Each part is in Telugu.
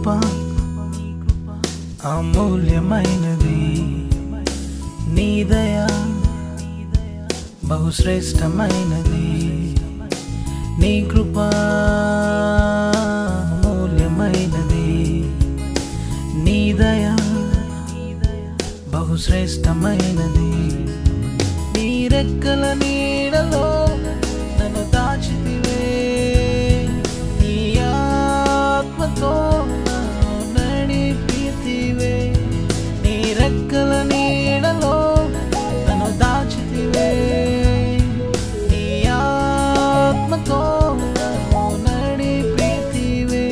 కృప అమూల్యమైనది నీ దయ బహుశ్రేష్టమైనది నీ కృప అమూల్యమైనది నీ దయ బహుశ్రేష్టమైనది నీ రెక్కల నీడలో నన్ను దాచితివే నీ ఆత్మతో నన్ను నడిపితివే నీ రెక్కల నీడలో నన్ను దాచితివే నీ ఆత్మతో నన్ను నడిపితివే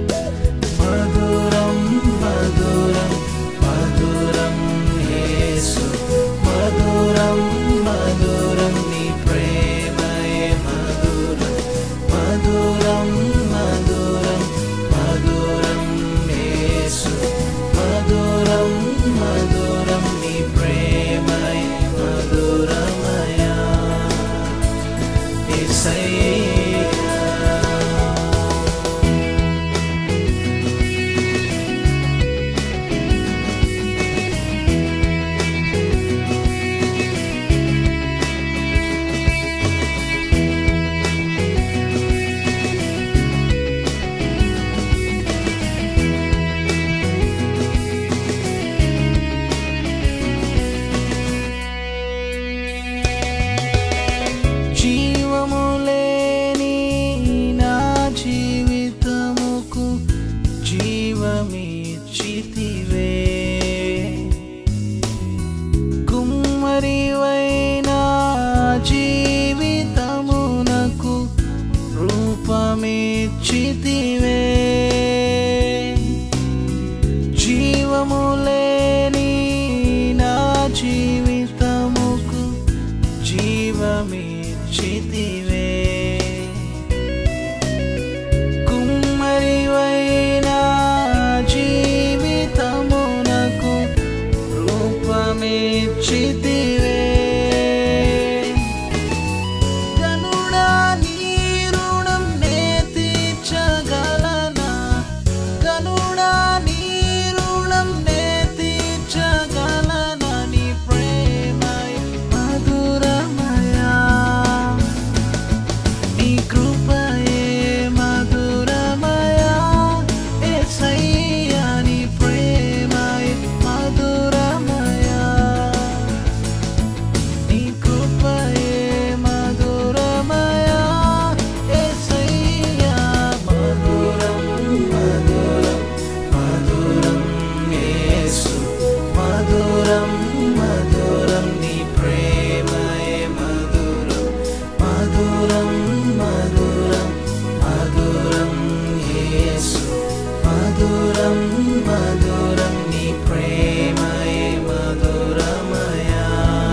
మధురం మధురం మధురం యేసు మధురం మధురం నీ ప్రేమయే మధురం మధురం మధురం మధురం యేసు మధురం మధురం నీ ప్రేమయే మధురమయా యేసయ్యా జీవము లేని నా జీవితముకు జీవమిచ్చితివే కుమ్మరివైన జీవితమునకు రూపమిచ్చితివే జీవము లేని నా జీవితముకు జీవమిచ్చితివే కుమ్మరివైన జీవితమునకు రూపమిచ్చితివే గనుడా నీ రుణం నే తీర్చగలనా గనుడా నీ రుణం నే తీర్చగలనా నీ ప్రేమయ మధురమయా నీ కృపయే మధురమయా యేసయ్యా నీ ప్రేమయ మధురమయా నీ కృపయే మధురమయా యేసయ్యా మధురం మధురం మధురం యేసు మధురం మధురం నీ ప్రేమయే మధురం మధురం మధురం మధురం యేసు మధురం మధురం నీ ప్రేమయే మధురమయా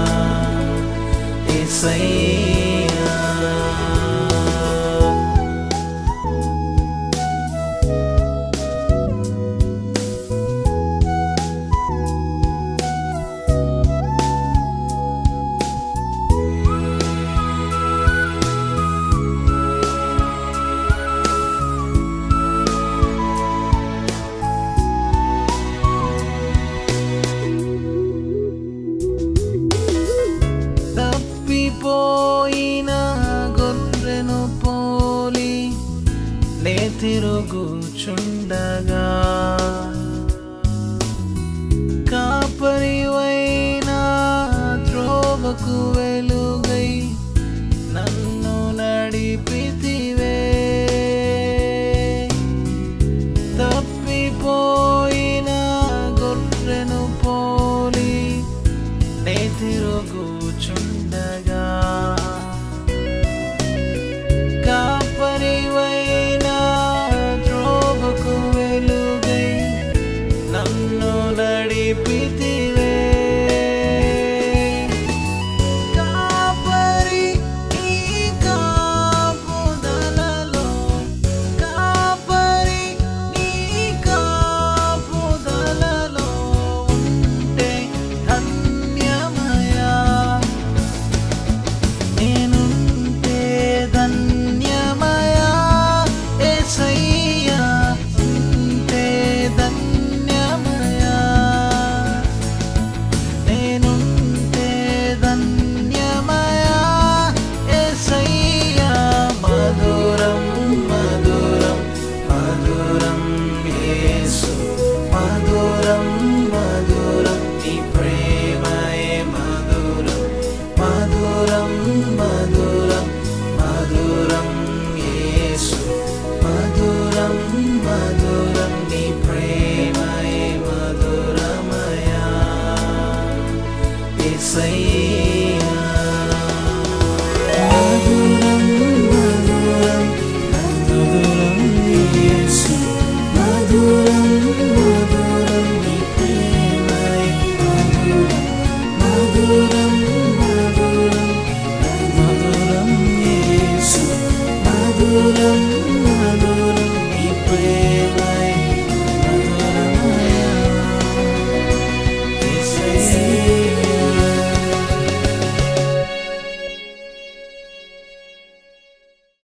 యేసయ్యా తప్పిపోయిన గొర్రెను పోలి నే తిరుగుచుండగా కాపరివైన త్రోవకు వె